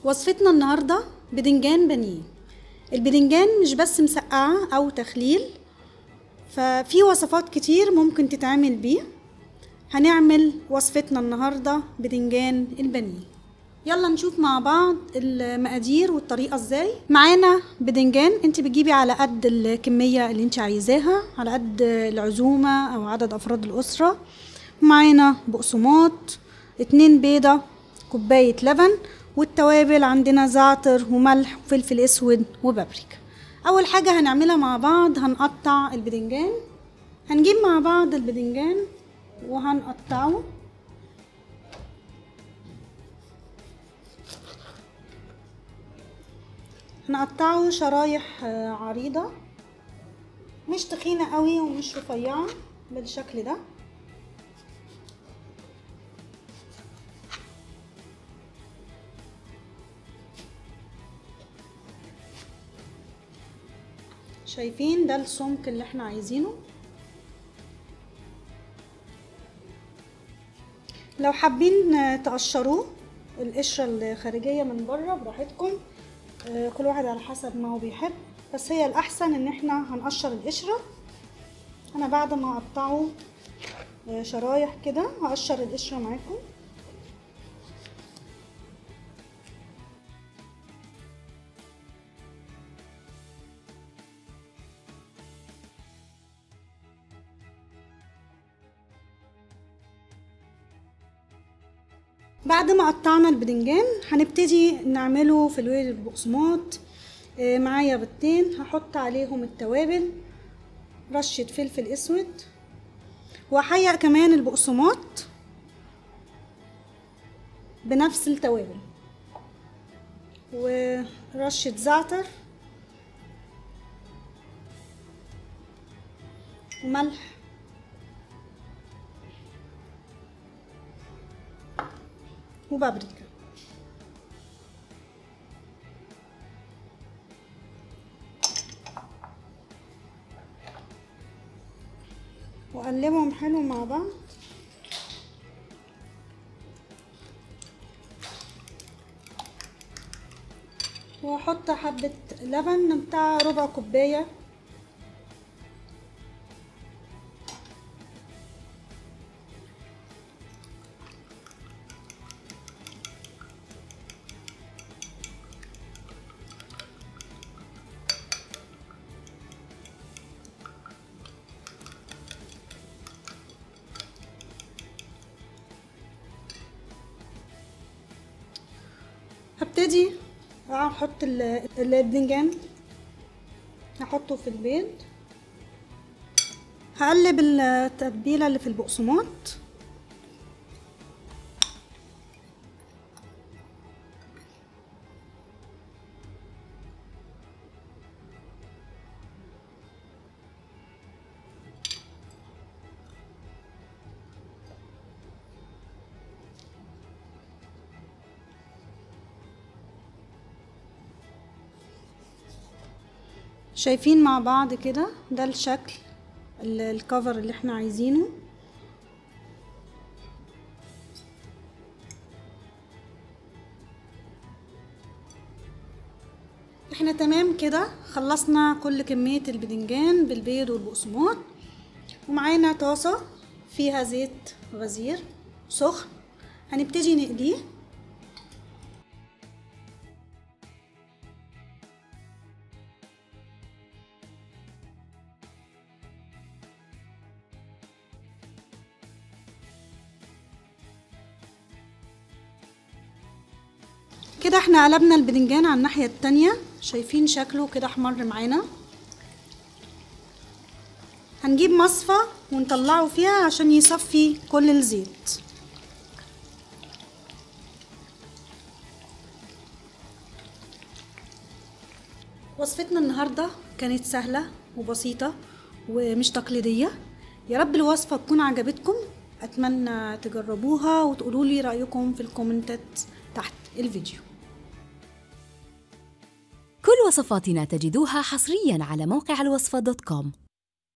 وصفتنا النهاردة بدنجان بانيه البدنجان مش بس مسقعة أو تخليل ففي وصفات كتير ممكن تتعمل بيه هنعمل وصفتنا النهاردة بدنجان البانيه يلا نشوف مع بعض المقادير والطريقة ازاي معانا بدنجان انت بتجيبي على قد الكمية اللي انت عايزاها على قد العزومة او عدد افراد الاسرة معانا بقسماط اتنين بيضة كوباية لبن والتوابل عندنا زعتر وملح وفلفل اسود وبابريكا اول حاجة هنعملها مع بعض هنقطع البدنجان هنجيب مع بعض البدنجان وهنقطعه هنقطعه شرايح عريضة مش تخينة قوي ومش رفيعة بالشكل ده شايفين ده السمك اللي احنا عايزينه لو حابين تقشروه القشرة الخارجية من بره براحتكم كل واحد على حسب ما هو بيحب بس هي الأحسن إن احنا هنقشر القشرة أنا بعد ما أقطعه شرايح كده هقشر القشرة معاكم بعد ما قطعنا البدنجان هنبتدي نعمله في الويل البقسماط معايا بيضتين هحط عليهم التوابل رشة فلفل اسود وهحيق كمان البقسماط بنفس التوابل ورشة زعتر وملح وبابريكا واقلبهم حلو مع بعض واحط حبة لبن بتاع ربع كوباية هبتدي احط البدنجان هحطه في البيض هقلب التتبيلة اللي في البقسماط شايفين مع بعض كده ده الشكل الكفر اللي احنا عايزينه احنا تمام كده خلصنا كل كمية البدنجان بالبيض والبقسماط ومعانا طاسة فيها زيت غزير سخن هنبتدي نقليه كده احنا قلبنا البدنجان على الناحية التانية شايفين شكله كده احمر معانا هنجيب مصفى ونطلعه فيها عشان يصفي كل الزيت وصفتنا النهاردة كانت سهلة وبسيطة ومش تقليدية يا رب الوصفة تكون عجبتكم أتمنى تجربوها وتقولولي رأيكم في الكومنتات تحت الفيديو كل وصفاتنا تجدوها حصريا على موقع الوصفة دوت كوم